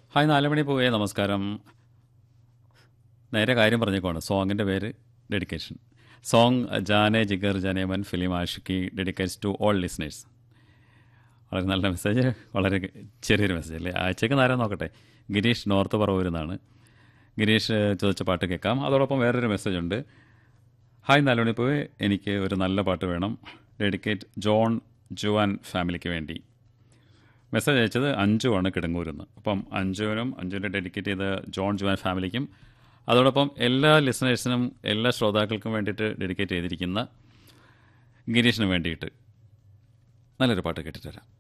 hi നാലുമണി പോയേ നമസ്കാരം നേരെ കാര്യം പറഞ്ഞേക്കുവാണ് സോങ്ങിൻ്റെ പേര് dedication song Jaane Jigar Janeman film Aashiqui dedicates to all listeners വളരെ നല്ല മെസ്സേജ് വളരെ ചെറിയൊരു മെസ്സേജ് അല്ലേ ആഴ്ചയ്ക്ക് നേരം നോക്കട്ടെ ഗിരീഷ് നോർത്ത് പറവൂരിൽ നിന്നാണ് ഗിരീഷ് ചോദിച്ച പാട്ട് കേൾക്കാം അതോടൊപ്പം വേറൊരു മെസ്സേജ് ഉണ്ട് ഹായ് നാലുമണി പോയി എനിക്ക് ഒരു നല്ല പാട്ട് വേണം ഡെഡിക്കേറ്റ് ജോൺ ജുവാൻ ഫാമിലിക്ക് വേണ്ടി മെസ്സേജ് അയച്ചത് അഞ്ചുവാണ് കിടങ്ങൂരിൽ നിന്ന് അപ്പം അഞ്ചുവിനും അഞ്ചുവിൻ്റെ ഡെഡിക്കേറ്റ് ചെയ്ത ജോൺ ജുവാൻ ഫാമിലിക്കും അതോടൊപ്പം എല്ലാ ലിസണേഴ്സിനും എല്ലാ ശ്രോതാക്കൾക്കും വേണ്ടിയിട്ട് ഡെഡിക്കേറ്റ് ചെയ്തിരിക്കുന്ന ഗിരീഷിന് വേണ്ടിയിട്ട് നല്ലൊരു പാട്ട് കേട്ടിട്ട് വരാം